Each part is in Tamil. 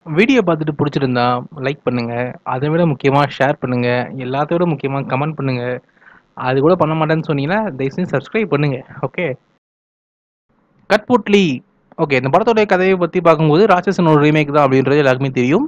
வீடியோ பார்த்துட்டு பிடிச்சிருந்தா லைக் பண்ணுங்க அதை விட முக்கியமாக ஷேர் பண்ணுங்க எல்லாத்த விட முக்கியமாக கமெண்ட் பண்ணுங்க அது கூட பண்ண மாட்டேன்னு சொன்னீங்கன்னா தயவுசெய்து சப்ஸ்கிரைப் பண்ணுங்க ஓகே கட்புட்லி ஓகே இந்த படத்தோடைய கதையை பற்றி பார்க்கும்போது ராட்சசனோட ரீமேக் தான் அப்படின்றது எல்லாருக்குமே தெரியும்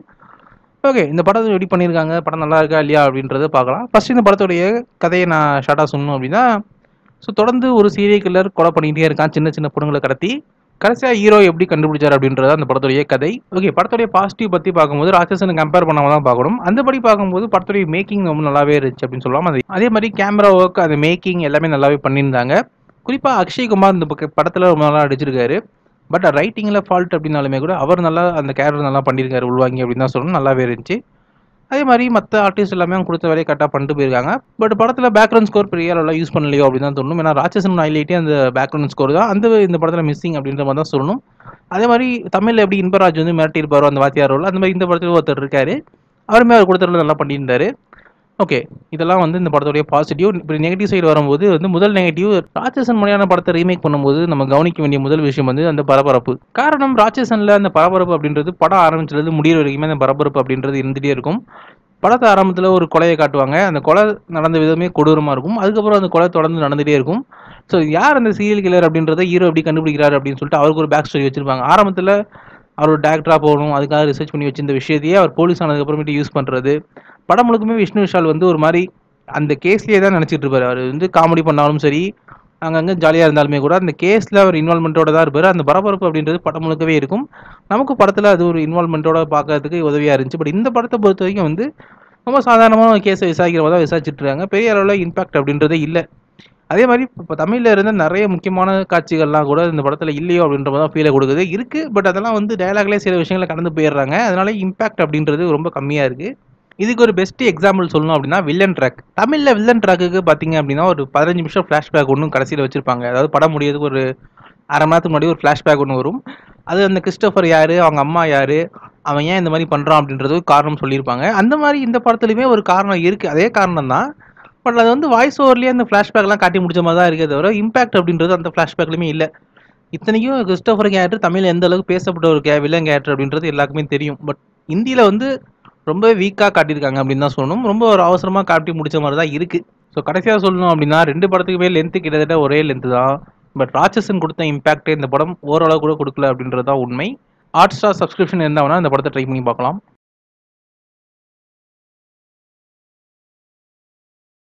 ஓகே இந்த படத்தை எப்படி பண்ணியிருக்காங்க படம் நல்லா இருக்கா இல்லையா அப்படின்றத பார்க்கலாம் ஃபர்ஸ்ட் இந்த படத்துடைய கதையை நான் ஷார்ட்டாக சொல்லணும் அப்படின்னா ஸோ தொடர்ந்து ஒரு சீரியல் கில்லர் கொலை பண்ணிகிட்டே இருக்கான் சின்ன சின்ன பொண்ணுங்களை கடத்தி கடைசியாக ஹீரோ எப்படி கண்டுபிடிச்சார் அப்படின்றது அந்த படத்துடைய கதை ஓகே படத்துடைய பாசிட்டிவ் பற்றி பார்க்கும்போது ராட்சசனை கம்பேர் பண்ணாம தான் பார்க்கணும் அந்தபடி பார்க்கும்போது படத்துடைய மேக்கிங் ரொம்ப நல்லாவே இருந்துச்சு அப்படின்னு சொல்லலாம் அது அதே மாதிரி கேமரா ஒர்க் அந்த மேக்கிங் எல்லாமே நல்லாவே பண்ணியிருந்தாங்க குறிப்பாக அக்ஷய் குமார் இந்த பக்க- படத்துல ரொம்ப நல்லா நடிச்சிருக்காரு பட் ரைட்டிங்கில் ஃபால்ட் அப்படின்னாலுமே கூட அவர் நல்லா அந்த கேரக்டர் நல்லா பண்ணியிருக்காரு உள்வாங்கி அப்படின்னு தான் சொல்லணும் நல்லாவே இருந்துச்சு அதே மாதிரி மற்ற ஆர்டிஸ்ட் எல்லாமே அவங்க கொடுத்த வேலையை கரெக்டாக பண்ணிட்டு போயிருக்காங்க பட் படத்தில் பேக்ரவுண்ட் ஸ்கோர் பெரிய அளவில் யூஸ் பண்ணலையோ அப்படின்னு தான் தோணும் ஏன்னா ராட்சசன் ஹைலைட்டே அந்த பேக்ரவுண்ட் ஸ்கோர் தான் அந்த இந்த படத்தில் மிஸ்ஸிங் அப்படின்ற மாதிரி தான் சொல்லணும் அதே மாதிரி தமிழில் எப்படி இன்பராஜ் வந்து மிரட்டியிருப்பாரோ அந்த வாத்தியார் ரோல் அந்த மாதிரி இந்த படத்தில் ஒருத்தர் இருக்காரு அவருமே அவர் கொடுத்தரில் நல்லா பண்ணியிருந்தாரு ஓகே இதெல்லாம் வந்து இந்த படத்துடைய பாசிட்டிவ் இப்போ நெகட்டிவ் சைடு வரும்போது வந்து முதல் நெகட்டிவ் ராட்சசன் மொழியான படத்தை ரீமேக் பண்ணும்போது நம்ம கவனிக்க வேண்டிய முதல் விஷயம் வந்து அந்த பரபரப்பு காரணம் ராட்சசன்ல அந்த பரபரப்பு அப்படின்றது படம் ஆரம்பிச்சது முடியிற வரைக்குமே அந்த பரபரப்பு அப்படின்றது இருந்துகிட்டே இருக்கும் படத்தை ஆரம்பத்தில் ஒரு கொலையை காட்டுவாங்க அந்த கொலை நடந்த விதமே கொடூரமாக இருக்கும் அதுக்கப்புறம் அந்த கொலை தொடர்ந்து நடந்துகிட்டே இருக்கும் ஸோ யார் அந்த சீரியல் கில்லர் அப்படின்றத ஹீரோ எப்படி கண்டுபிடிக்கிறாரு அப்படின்னு சொல்லிட்டு அவருக்கு ஒரு பேக் ஸ்டோரி வச்சிருப்பாங்க ஆரம்பத்தில் அவர் ஒரு டேரக்டராக போகணும் அதுக்காக ரிசர்ச் பண்ணி வச்சிருந்த விஷயத்தையே அவர் போலீஸ் ஆனதுக்கப்புறமேட்டு யூஸ் பண்ணுறது படம் முழுக்குமே விஷ்ணு விஷால் வந்து ஒரு மாதிரி அந்த கேஸ்லேயே தான் நினச்சிட்டு இருப்பார் அவர் வந்து காமெடி பண்ணாலும் சரி அங்கங்கே ஜாலியாக இருந்தாலுமே கூட அந்த கேஸில் அவர் இன்வால்மெண்ட்டோட தான் இருப்பார் அந்த பரபரப்பு அப்படின்றது படம் முழுக்கவே இருக்கும் நமக்கு படத்தில் அது ஒரு இன்வால்மெண்ட்டோட பார்க்கறதுக்கு உதவியாக இருந்துச்சு பட் இந்த படத்தை பொறுத்த வரைக்கும் வந்து ரொம்ப சாதாரணமான கேஸை விசாரிக்கிற மாதிரி தான் விசாரிச்சுட்டு இருக்காங்க பெரிய அளவில் இம்பாக்ட் அப்படின்றதே இல்லை அதே மாதிரி இப்போ தமிழில் இருந்த நிறைய முக்கியமான காட்சிகள்லாம் கூட இந்த படத்தில் இல்லையோ அப்படின்ற மாதிரி தான் ஃபீலை கொடுக்குது இருக்குது பட் அதெல்லாம் வந்து டயலாக்லேயே சில விஷயங்களை கடந்து போயிடுறாங்க அதனால இம்பாக்ட் அப்படின்றது ரொம்ப கம்மியாக இருக்குது இதுக்கு ஒரு பெஸ்ட் எக்ஸாம்பிள் சொல்லணும் அப்படின்னா வில்லன் ட்ராக் தமிழில் வில்லன் ட்ராக்குக்கு பார்த்தீங்க அப்படின்னா ஒரு பதினஞ்சு நிமிஷம் ஃப்ளாஷ்பேக் ஒன்றும் கடைசியில் வச்சிருப்பாங்க அதாவது படம் முடியறதுக்கு ஒரு அரை மணி நேரத்துக்கு முன்னாடி ஒரு ஃப்ளாஷ்பேக் ஒன்று வரும் அது அந்த கிறிஸ்டோஃபர் யார் அவங்க அம்மா யார் அவன் ஏன் இந்த மாதிரி பண்ணுறான் அப்படின்றது ஒரு காரணம் சொல்லியிருப்பாங்க அந்த மாதிரி இந்த படத்துலையுமே ஒரு காரணம் இருக்குது அதே காரணம் தான் பட் அது வந்து வாய்ஸ் ஓவர்லேயே அந்த ஃப்ளாஷ்பேக்லாம் காட்டி முடிச்ச மாதிரி தான் இருக்கே தவிர இம்பாக்ட் அப்படின்றது அந்த ஃப்ளாஷ்பேக்லையுமே இல்லை இத்தனைக்கும் கிறிஸ்டோஃபர் கேரக்டர் தமிழில் எந்த அளவுக்கு பேசப்பட்ட ஒரு கே வில்லன் கேரக்டர் அப்படின்றது எல்லாருக்குமே தெரியும் பட் இந்தியில் வந்து ரொம்ப வீக்காக காட்டியிருக்காங்க அப்படின்னு தான் சொல்லணும் ரொம்ப ஒரு அவசரமாக காட்டி முடிச்ச மாதிரி தான் இருக்குது ஸோ கடைசியாக சொல்லணும் அப்படின்னா ரெண்டு படத்துக்குமே லென்த்து கிட்டத்தட்ட ஒரே லென்த்து தான் பட் ராட்சசன் கொடுத்த இம்பாக்ட் இந்த படம் ஓரளவு கூட கொடுக்கல அப்படின்றது தான் உண்மை ஹாட் ஸ்டார் சப்ஸ்கிரிப்ஷன் இருந்தால் வேணால் இந்த படத்தை ட்ரை பண்ணி பார்க்கலாம்